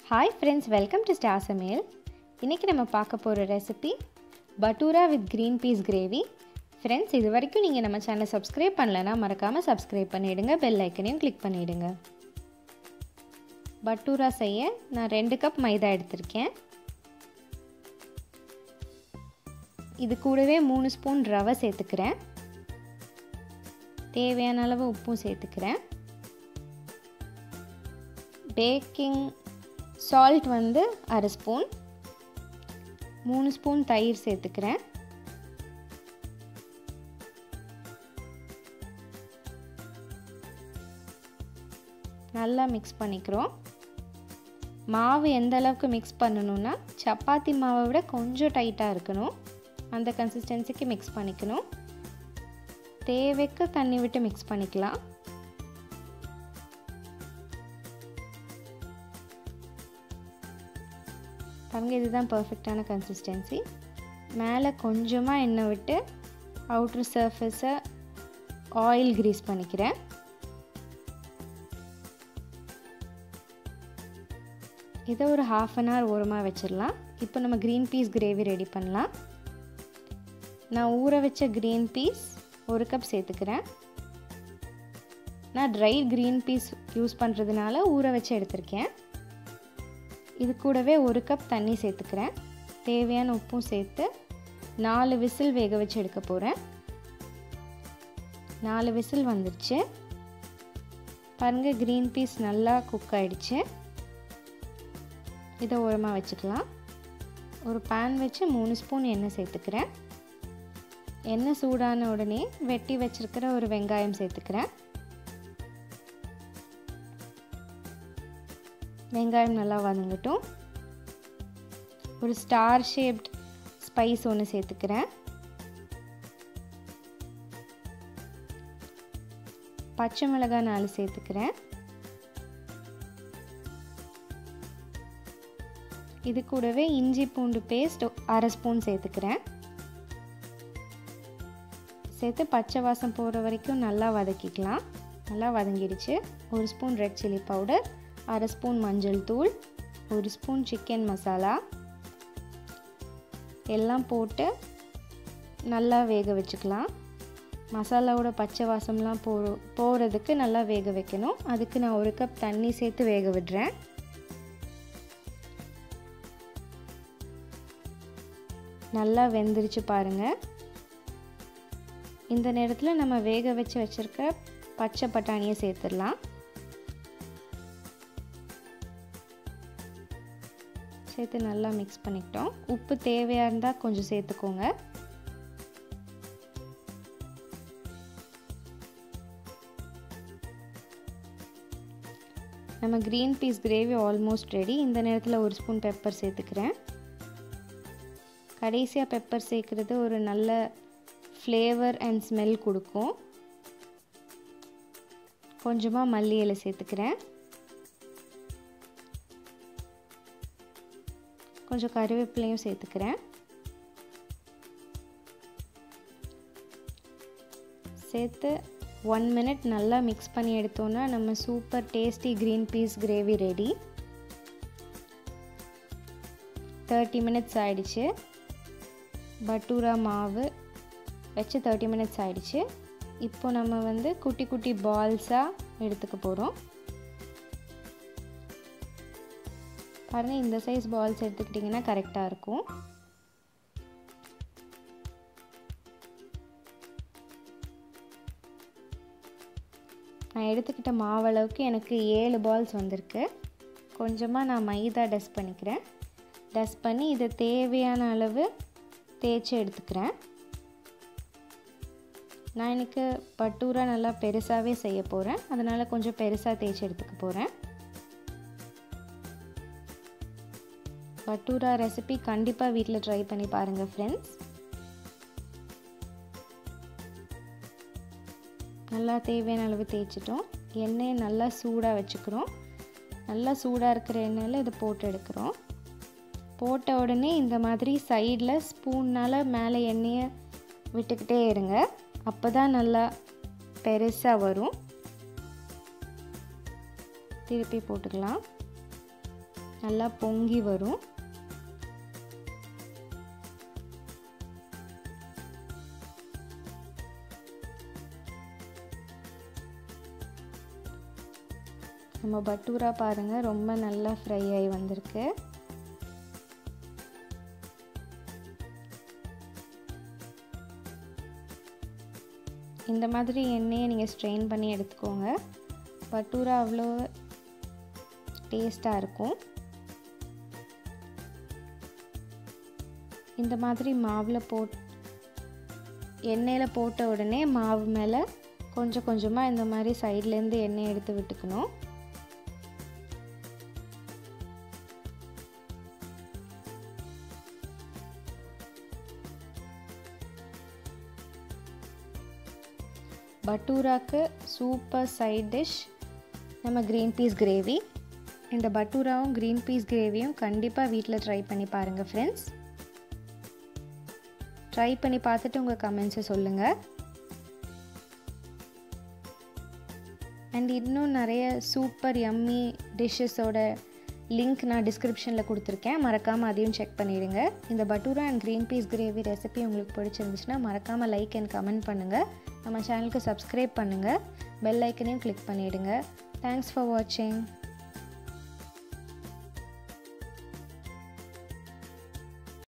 hi friends welcome to star Samayal இன்றைக்கி நம்ம பார்க்க போகிற recipe bhatura with green peas gravy friends இது வரைக்கும் நீங்கள் நம்ம சேனலை சப்ஸ்கிரைப் பண்ணலைன்னா மறக்காமல் சப்ஸ்கிரைப் பண்ணிவிடுங்க பெல் ஐக்கனையும் கிளிக் பண்ணிவிடுங்க பட்டூரா செய்ய நான் ரெண்டு கப் மைதா எடுத்திருக்கேன் இது கூடவே மூணு ஸ்பூன் ரவை சேர்த்துக்கிறேன் தேவையான அளவு உப்பும் சேர்த்துக்கிறேன் பேக்கிங் சால்ட் வந்து அரை ஸ்பூன் மூணு ஸ்பூன் தயிர் சேர்த்துக்கிறேன் நல்லா மிக்ஸ் பண்ணிக்கிறோம் மாவு எந்த அளவுக்கு மிக்ஸ் பண்ணணும்னா சப்பாத்தி மாவை விட கொஞ்சம் டைட்டாக இருக்கணும் அந்த கன்சிஸ்டன்சிக்கு மிக்ஸ் பண்ணிக்கணும் தேவைக்கு தண்ணி விட்டு மிக்ஸ் பண்ணிக்கலாம் பாருங்க இதுதான் பர்ஃபெக்டான கன்சிஸ்டன்சி மேலே கொஞ்சமாக எண்ணெய் விட்டு அவுட்ரு சர்ஃபேஸை ஆயில் க்ரீஸ் பண்ணிக்கிறேன் இதை ஒரு ஹாஃப் அன் ஹவர் ஓரமாக வச்சிடலாம் இப்போ நம்ம க்ரீன் பீஸ் கிரேவி ரெடி பண்ணலாம் நான் ஊற வச்ச க்ரீன் பீஸ் ஒரு கப் சேர்த்துக்கிறேன் நான் ட்ரை க்ரீன் பீஸ் யூஸ் பண்ணுறதுனால ஊற வச்சு எடுத்திருக்கேன் இது கூடவே ஒரு கப் தண்ணி சேர்த்துக்கிறேன் தேவையான உப்பும் சேர்த்து நாலு விசில் வேக வச்சு எடுக்க போகிறேன் நாலு விசில் வந்துடுச்சு பாருங்கள் க்ரீன் பீஸ் நல்லா குக் ஆகிடுச்சு இதை ஓரமாக வச்சுக்கலாம் ஒரு பேன் வச்சு மூணு ஸ்பூன் எண்ணெய் சேர்த்துக்கிறேன் எண்ணெய் சூடான உடனே வெட்டி வச்சுருக்கிற ஒரு வெங்காயம் சேர்த்துக்கிறேன் வெங்காயம் நல்லா வதங்கட்டும் ஒரு ஸ்டார் ஷேப்ட் ஸ்பைஸ் ஒன்று சேர்த்துக்கிறேன் பச்சை மிளகாய் நாலு சேர்த்துக்கிறேன் இது கூடவே இஞ்சி பூண்டு பேஸ்ட் அரை ஸ்பூன் சேர்த்துக்கிறேன் சேர்த்து பச்சை வாசம் போகிற வரைக்கும் நல்லா வதக்கிக்கலாம் நல்லா வதங்கிடுச்சு ஒரு ஸ்பூன் ரெட் சில்லி பவுடர் அரை ஸ்பூன் மஞ்சள் தூள் ஒரு ஸ்பூன் சிக்கன் மசாலா எல்லாம் போட்டு நல்லா வேக வச்சுக்கலாம் மசாலாவோட பச்சை வாசம்லாம் போ போகிறதுக்கு நல்லா வேக வைக்கணும் அதுக்கு நான் ஒரு கப் தண்ணி சேர்த்து வேக விடுறேன் நல்லா வெந்துருச்சு பாருங்கள் இந்த நேரத்தில் நம்ம வேக வச்சு வச்சுருக்க பச்சை பட்டாணியை சேர்த்துடலாம் சேர்த்து நல்லா மிக்ஸ் பண்ணிக்கிட்டோம் உப்பு தேவையாக இருந்தால் கொஞ்சம் சேர்த்துக்கோங்க நம்ம green peas gravy almost ready இந்த நேரத்தில் ஒரு ஸ்பூன் பெப்பர் சேர்த்துக்கிறேன் கடைசியாக பெப்பர் சேர்க்குறது ஒரு நல்ல ஃப்ளேவர் அண்ட் ஸ்மெல் கொடுக்கும் கொஞ்சமாக மல்லி இலை சேர்த்துக்கிறேன் கொஞ்சம் கருவேப்பிலையும் சேர்த்துக்கிறேன் சேர்த்து ஒன் மினிட் நல்லா மிக்ஸ் பண்ணி எடுத்தோன்னா நம்ம super tasty green peas gravy ready thirty minutes ஆயிடுச்சு பட்டூரா மாவு வச்சு தேர்ட்டி மினிட்ஸ் ஆயிடுச்சு இப்போ நம்ம வந்து குட்டி குட்டி பால்ஸாக எடுத்துக்க போகிறோம் பாருங்கள் இந்த சைஸ் பால்ஸ் எடுத்துக்கிட்டிங்கன்னா கரெக்டாக இருக்கும் நான் எடுத்துக்கிட்ட மாவளவுக்கு எனக்கு ஏழு பால்ஸ் வந்திருக்கு கொஞ்சமாக நான் மைதா டஸ்ட் பண்ணிக்கிறேன் டஸ்ட் பண்ணி இதை தேவையான அளவு தேய்ச்சி எடுத்துக்கிறேன் நான் எனக்கு பட்டூரா நல்லா பெருசாகவே செய்ய போகிறேன் அதனால் கொஞ்சம் பெருசாக தேய்ச்சி எடுத்துக்க போகிறேன் பட்டூரா ரெசிபி கண்டிப்பாக வீட்டில் ட்ரை பண்ணி பாருங்கள் ஃப்ரெண்ட்ஸ் நல்லா தேவையான அளவு தேய்ச்சிட்டோம் எண்ணெயை நல்லா சூடாக வச்சுக்கிறோம் நல்லா சூடாக இருக்கிற எண்ணெயில் இதை போட்டு எடுக்கிறோம் போட்ட உடனே இந்த மாதிரி சைடில் ஸ்பூன்னால் மேலே எண்ணெயை விட்டுக்கிட்டே இருங்க அப்போ தான் நல்லா பெருசாக வரும் திருப்பி போட்டுக்கலாம் நல்லா பொங்கி வரும் நம்ம பட்டூரா பாருங்கள் ரொம்ப நல்லா ஃப்ரை ஆகி வந்திருக்கு இந்த மாதிரி எண்ணெயை நீங்கள் ஸ்ட்ரெயின் பண்ணி எடுத்துக்கோங்க பட்டூரா அவ்வளோ டேஸ்ட்டாக இருக்கும் இந்த மாதிரி மாவில் போட் எண்ணெயில் போட்ட உடனே மாவு மேலே கொஞ்சம் கொஞ்சமாக இந்த மாதிரி சைட்லேருந்து எண்ணெய் எடுத்து விட்டுக்கணும் பட்டூராக்கு சூப்பர் சைட் டிஷ் நம்ம க்ரீன் பீஸ் கிரேவி இந்த பட்டூராவும் க்ரீன் பீஸ் கிரேவியும் கண்டிப்பாக வீட்டில் ட்ரை பண்ணி பாருங்கள் ஃப்ரெண்ட்ஸ் ட்ரை பண்ணி பார்த்துட்டு உங்கள் கமெண்ட்ஸை சொல்லுங்கள் அண்ட் இன்னும் நிறைய சூப்பர் யம்மி டிஷ்ஷஸோட லிங்க் நான் டிஸ்கிரிப்ஷனில் கொடுத்துருக்கேன் மறக்காமல் அதையும் செக் பண்ணிவிடுங்க இந்த bhatura and green peas gravy recipe உங்களுக்கு பிடிச்சிருந்துச்சுன்னா மறக்காமல் லைக் அண்ட் கமெண்ட் பண்ணுங்கள் நம்ம சேனலுக்கு சப்ஸ்கிரைப் பண்ணுங்கள் பெல் ஐக்கனையும் கிளிக் பண்ணிவிடுங்க தேங்க்ஸ் ஃபார் வாட்சிங்